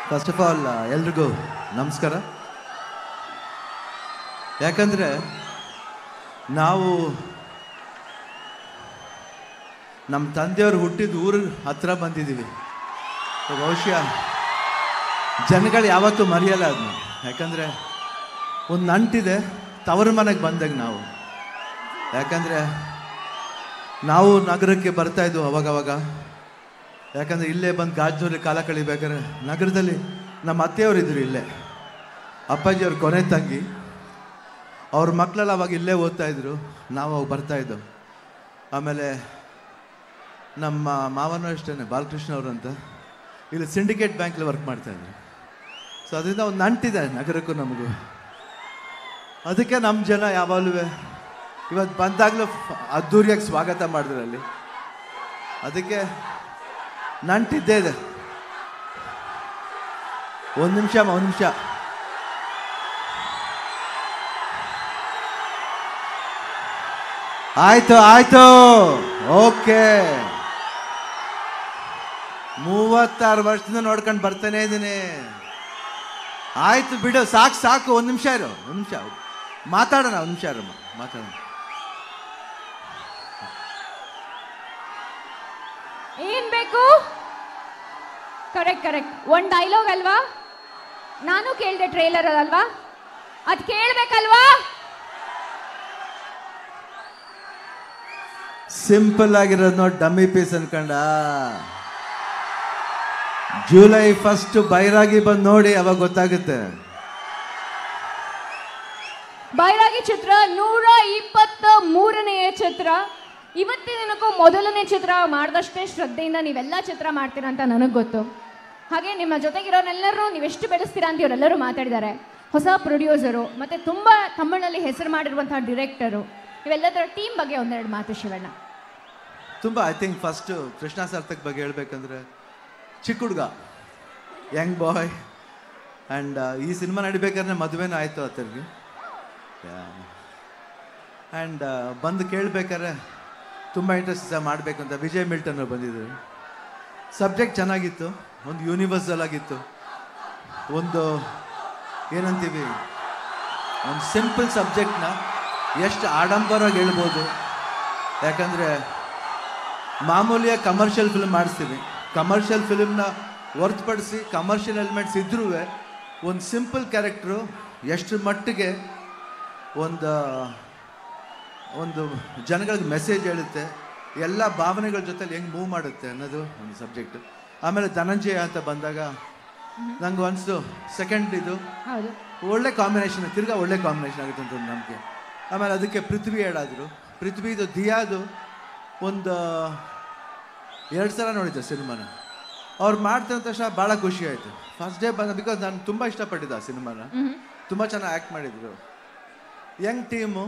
first of all ಎಲ್ರಿಗೂ ನಮಸ್ಕಾರ ಯಾಕಂದರೆ ನಾವು ನಮ್ಮ ತಂದೆಯವರು ಹುಟ್ಟಿದ ಊರ ಹತ್ರ ಬಂದಿದ್ದೀವಿ ಬಹುಶಃ ಜನಗಳು ಯಾವತ್ತೂ ಮರೆಯಲ್ಲ ಅದನ್ನ ಯಾಕಂದರೆ ಒಂದು ನಂಟಿದೆ ತವರು ಮನೆಗೆ ಬಂದಾಗ ನಾವು ಯಾಕಂದರೆ ನಾವು ನಗರಕ್ಕೆ ಬರ್ತಾ ಇದ್ವು ಅವಾಗವಾಗ ಯಾಕಂದರೆ ಇಲ್ಲೇ ಬಂದು ಗಾಜನೂರಲ್ಲಿ ಕಾಲ ಕಳಿಬೇಕಾದ್ರೆ ನಗರದಲ್ಲಿ ನಮ್ಮ ಅತ್ತೆಯವರು ಇದ್ರು ಇಲ್ಲೇ ಅಪ್ಪಾಜಿಯವ್ರ ಕೊನೆ ತಂಗಿ ಅವ್ರ ಮಕ್ಕಳೆಲ್ಲ ಅವಾಗ ಇಲ್ಲೇ ಓದ್ತಾ ಇದ್ರು ನಾವು ಅವಾಗ ಬರ್ತಾ ಇದ್ದೋ ಆಮೇಲೆ ನಮ್ಮ ಮಾವನೂ ಅಷ್ಟೇ ಬಾಲಕೃಷ್ಣ ಅವರು ಅಂತ ಇಲ್ಲಿ ಸಿಂಡಿಕೇಟ್ ಬ್ಯಾಂಕಲ್ಲಿ ವರ್ಕ್ ಮಾಡ್ತಾ ಇದ್ರು ಸೊ ಅದರಿಂದ ಒಂದು ನಂಟಿದೆ ನಗರಕ್ಕೂ ನಮಗೂ ಅದಕ್ಕೆ ನಮ್ಮ ಜನ ಯಾವಾಗಲೂ ಇವತ್ತು ಬಂದಾಗಲೂ ಅದ್ದೂರಿಯಾಗಿ ಸ್ವಾಗತ ಮಾಡಿದ್ರು ಅಲ್ಲಿ ಅದಕ್ಕೆ ನಂಟಿದ್ದೇ ಇದೆ ಒಂದು ನಿಮಿಷ ಒಂದು ನಿಮಿಷ ಆಯ್ತು ಆಯ್ತು ಓಕೆ ಮೂವತ್ತಾರು ವರ್ಷದಿಂದ ನೋಡ್ಕೊಂಡು ಬರ್ತಾನೆ ಇದ್ದೀನಿ ಆಯ್ತು ಬಿಡು ಸಾಕು ಸಾಕು ಒಂದು ನಿಮಿಷ ಇರು ಒಂದು ನಿಮಿಷ ಮಾತಾಡೋಣ ಒಂದು ನಿಮಿಷ ಇರಮ್ಮ ಮಾತಾಡೋಣ ಏನ್ ಬೇಕು ಕರೆಕ್ಟ್ ಕರೆಕ್ಟ್ ಒಂದ್ ಡೈಲಾಗ್ ಅಲ್ವಾ ನಾನು ಕೇಳ್ದೆ ಟ್ರೇಲರ್ ಅಲ್ವಾ ಅದ್ ಕೇಳ್ಬೇಕಲ್ವಾ ಸಿಂಪಲ್ ಆಗಿರೋದು ನೋಡಿ ಡಮ್ಮಿ ಪೀಸ್ ಅನ್ಕೊಂಡ ಜುಲೈ ಫಸ್ಟ್ ಬೈರಾಗಿ ಬಂದು ನೋಡಿ ಅವಾಗ ಗೊತ್ತಾಗುತ್ತೆ ಬೈರಾಗಿ ಚಿತ್ರ ನೂರ ಇಪ್ಪತ್ತ ಮೂರನೆಯ ಚಿತ್ರ ಇವತ್ತಿನ ದಿನಕ್ಕೂ ಮೊದಲನೇ ಚಿತ್ರ ಮಾಡಿದಷ್ಟೇ ಶ್ರದ್ಧೆಯಿಂದ ನೀವೆಲ್ಲ ಚಿತ್ರ ಮಾಡ್ತೀರಾ ಅಂತ ನನಗೆ ಗೊತ್ತು ಹಾಗೆ ನಿಮ್ಮ ಜೊತೆಗಿರೋನೆಲ್ಲರೂ ನೀವೆಷ್ಟು ಬೆಳೆಸ್ತೀರಾ ಅಂತ ಇವರೆಲ್ಲರೂ ಮಾತಾಡಿದ್ದಾರೆ ಹೊಸ ಪ್ರೊಡ್ಯೂಸರು ಮತ್ತು ತುಂಬ ತಮಿಳಲ್ಲಿ ಹೆಸರು ಮಾಡಿರುವಂತಹ ಡಿರೆಕ್ಟರು ಇವೆಲ್ಲದರ ಟೀಮ್ ಬಗ್ಗೆ ಒಂದೆರಡು ಮಾತು ಶಿವಣ್ಣ ತುಂಬ I think first Krishna Sarthak ಬಗ್ಗೆ ಹೇಳ್ಬೇಕಂದ್ರೆ ಚಿಕ್ಕ ಹುಡುಗ ಯಂಗ್ ಬಾಯ್ ಆ್ಯಂಡ್ ಈ ಸಿನಿಮಾ ನಡಿಬೇಕಾದ್ರೆ ಮದುವೆನೂ ಆಯಿತು ಆತನಿಗೆ ಆ್ಯಂಡ್ ಬಂದು ಕೇಳಬೇಕಾದ್ರೆ ತುಂಬ ಇಂಟ್ರೆಸ್ಟ್ ಮಾಡಬೇಕು ಅಂತ ವಿಜಯ್ ಮಿಲ್ಟನ್ ಅವ್ರು ಬಂದಿದ್ರು ಸಬ್ಜೆಕ್ಟ್ ಚೆನ್ನಾಗಿತ್ತು ಒಂದು ಯೂನಿವರ್ಸಲ್ ಆಗಿತ್ತು ಒಂದು ಏನಂತೀವಿ ಒಂದು ಸಿಂಪಲ್ ಸಬ್ಜೆಕ್ಟ್ನ ಎಷ್ಟು ಆಡಂಬರವಾಗಿ ಹೇಳ್ಬೋದು ಯಾಕಂದರೆ ಮಾಮೂಲಿಯ ಕಮರ್ಷಿಯಲ್ ಫಿಲ್ಮ್ ಮಾಡಿಸ್ತೀವಿ ಕಮರ್ಷಿಯಲ್ ಫಿಲ್ಮ್ನ ಹೊರತುಪಡಿಸಿ ಕಮರ್ಷಿಯಲ್ ಎಲಿಮೆಂಟ್ಸ್ ಇದ್ರೂ ಒಂದು ಸಿಂಪಲ್ ಕ್ಯಾರೆಕ್ಟ್ರು ಎಷ್ಟು ಮಟ್ಟಿಗೆ ಒಂದು ಒಂದು ಜನಗಳಿಗೆ ಮೆಸೇಜ್ ಹೇಳುತ್ತೆ ಎಲ್ಲ ಭಾವನೆಗಳ ಜೊತೆಲಿ ಹೆಂಗೆ ಮೂವ್ ಮಾಡುತ್ತೆ ಅನ್ನೋದು ಒಂದು ಸಬ್ಜೆಕ್ಟು ಆಮೇಲೆ ಧನಂಜಯ ಅಂತ ಬಂದಾಗ ನಂಗೆ ಅನಿಸ್ತು ಸೆಕೆಂಡ್ ಇದು ಹೌದು ಒಳ್ಳೆ ಕಾಂಬಿನೇಷನ್ ತಿರ್ಗಾ ಒಳ್ಳೆ ಕಾಂಬಿನೇಷನ್ ಆಗುತ್ತೆ ಅಂತ ಒಂದು ನಂಬಿಕೆ ಆಮೇಲೆ ಅದಕ್ಕೆ ಪೃಥ್ವಿ ಹೇಳಾದ್ರು ಪೃಥ್ವಿದು ದಿಯಾದು ಒಂದು ಎರಡು ಸಲ ನೋಡಿದ್ದೆ ಸಿನಿಮಾನ ಅವ್ರು ಮಾಡ್ತಾರೆ ತಕ್ಷಣ ಭಾಳ ಖುಷಿ ಆಯಿತು ಫಸ್ಟ್ ಡೇ ಬಂದ ಬಿಕಾಸ್ ನಾನು ತುಂಬ ಇಷ್ಟಪಟ್ಟಿದ್ದೆ ಆ ಸಿನಿಮಾನ ತುಂಬ ಚೆನ್ನಾಗಿ ಆ್ಯಕ್ಟ್ ಮಾಡಿದ್ರು ಯಂಗ್ ಟೀಮು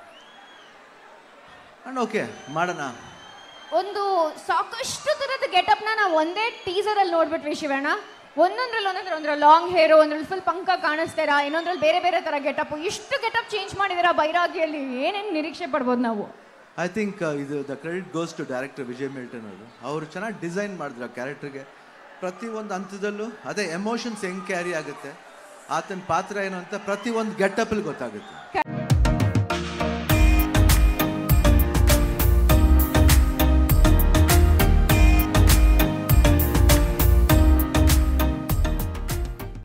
ಅಂಡ್ ಓಕೆ ಮಾಡೋಣ ಒಂದು ಸಾಕಷ್ಟು ತರದ ಗೆಟಪ್ನ ನಾವು ಒಂದೇ ಟೀಸರ್ ಅಲ್ಲಿ ನೋಡ್ಬಿಟ್ವಿ ಶಿವಣ್ಣ ಒಂದೊಂದ್ರಲ್ಲಿ ಒಂದೊಂದ್ರ ಒಂದ್ರ ಲಾಂಗ್ ಹೇರು ಒಂದ್ರಲ್ಲಿ ಫುಲ್ ಪಂಕ ಕಾಣಿಸ್ತೀರಾ ಇನ್ನೊಂದ್ರಲ್ಲಿ ಬೇರೆ ಬೇರೆ ತರ ಗೆಟಪ್ ಇಷ್ಟು ಗೆಟಪ್ ಚೇಂಜ್ ಮಾಡಿದಿರಾ ಬೈರಾಗಿಯಲ್ಲಿ ಏನೇನು ನಿರೀಕ್ಷೆ ಪಡ್ಬೋದು ನಾವು ಐ ಥಿಂಕ್ ಇದು the credit goes to director Vijay Milton ಅವರು ಅವರು ಚೆನ್ನಾಗಿ ಡಿಸೈನ್ ಮಾಡಿದ್ರು ಆ ಕ್ಯಾರೆಕ್ಟರ್ಗೆ ಪ್ರತಿಯೊಂದು ಹಂತದಲ್ಲೂ ಅದೇ ಎಮೋಷನ್ಸ್ ಹೆಂಗೆ ಕ್ಯಾರಿ ಆಗುತ್ತೆ ಆತನ ಪಾತ್ರ ಏನು ಅಂತ ಪ್ರತಿಯೊಂದು ಗೆಟಪಲ್ಲಿ ಗೊತ್ತಾಗುತ್ತೆ